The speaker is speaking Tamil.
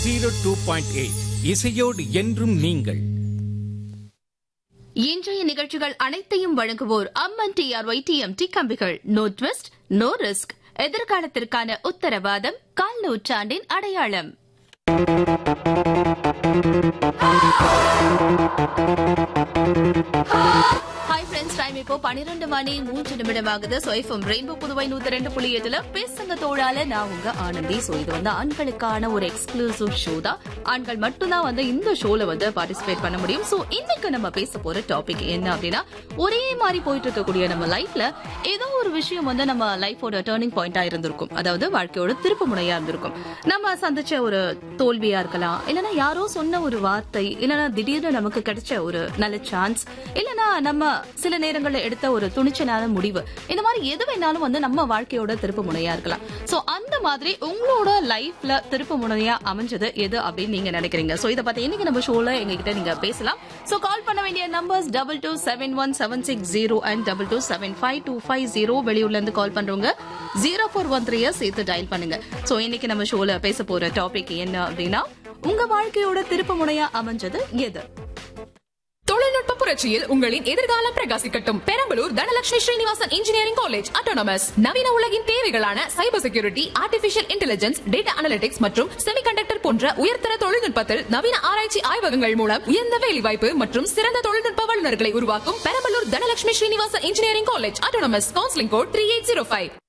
ஜீரோ டூ பாயிண்ட் எயிட் இசையோடு என்றும் நீங்கள் இன்றைய நிகழ்ச்சிகள் அனைத்தையும் வழங்குவோர் அம்மன் டிஆர்ஒய் டிஎம்டி கம்பிகள் நோ ட்விஸ்ட் நோ ரிஸ்க் எதிர்காலத்திற்கான உத்தரவாதம் கால் நூற்றாண்டின் அடையாளம் ஹாய் ஃப்ரெண்ட்ஸ் டைம் இப்போ பன்னிரண்டு மணி மூன்று நிமிடம் ஆகுது சோ எஃப்எம் ரெயின்போ புதுவை நூத்தி ரெண்டு புள்ளி எட்டுல பேசுங்க தோழால நான் உங்க ஆனந்தி சோ இது வந்து ஆண்களுக்கான ஒரு எக்ஸ்க்ளூசிவ் ஷோ தான் ஆண்கள் மட்டும்தான் வந்து இந்த ஷோல வந்து பார்ட்டிசிபேட் பண்ண முடியும் சோ இன்னைக்கு நம்ம பேச போற டாபிக் என்ன அப்படின்னா ஒரே மாதிரி போயிட்டு இருக்கக்கூடிய நம்ம லைஃப்ல ஏதோ ஒரு விஷயம் வந்து நம்ம லைஃபோட டேர்னிங் பாயிண்டா இருந்திருக்கும் அதாவது வாழ்க்கையோட திருப்பு முனையா இருந்திருக்கும் நம்ம சந்திச்ச ஒரு தோல்வியா இருக்கலாம் இல்லனா யாரோ சொன்ன ஒரு வார்த்தை இல்லனா திடீர்னு நமக்கு கிடைச்ச ஒரு நல்ல சான்ஸ் இல்லனா நம்ம சில நேரங்கள்ல எடுத்த ஒரு துணிச்சலான முடிவு இந்த மாதிரி எது வேணாலும் வந்து நம்ம வாழ்க்கையோட திருப்பு முனையா இருக்கலாம் சோ அந்த மாதிரி உங்களோட லைஃப்ல திருப்பு முனையா அமைஞ்சது எது அப்படின்னு நீங்க நினைக்கிறீங்க சோ இத பத்தி இன்னைக்கு நம்ம ஷோல எங்ககிட்ட நீங்க பேசலாம் சோ கால் பண்ண வேண்டிய numbers double two seven one seven six zero and double two seven five two five zero வெளியூர்ல இருந்து கால் பண்றவங்க ஜீரோ ஃபோர் ஒன் த்ரீ சேர்த்து டயல் பண்ணுங்க சோ இன்னைக்கு நம்ம ஷோல பேச போற டாபிக் என்ன அப்படின்னா உங்க வாழ்க்கையோட திருப்பு முனையா அமைஞ்சது எது தொழில்நுட்ப புரட்சியில் உங்களின் எதிர்காலம் பிரகாசிக்கட்டும் Perambalur Dhanalakshmi Srinivasan engineering college autonomous நவீன உலகின் தேவைகளான cyber security artificial intelligence data analytics மற்றும் செமிகண்டக்டர் போன்ற உயர்தர தொழில்நுட்பத்தில் நவீன ஆராய்ச்சி ஆய்வகங்கள் மூலம் உயர்ந்த வேலைவாய்ப்பு மற்றும் சிறந்த தொழில்நுட்ப வல்லுநர்களை உருவாக்கும் Perambalur Dhanalakshmi Srinivasan engineering college autonomous counselling code three eight zero five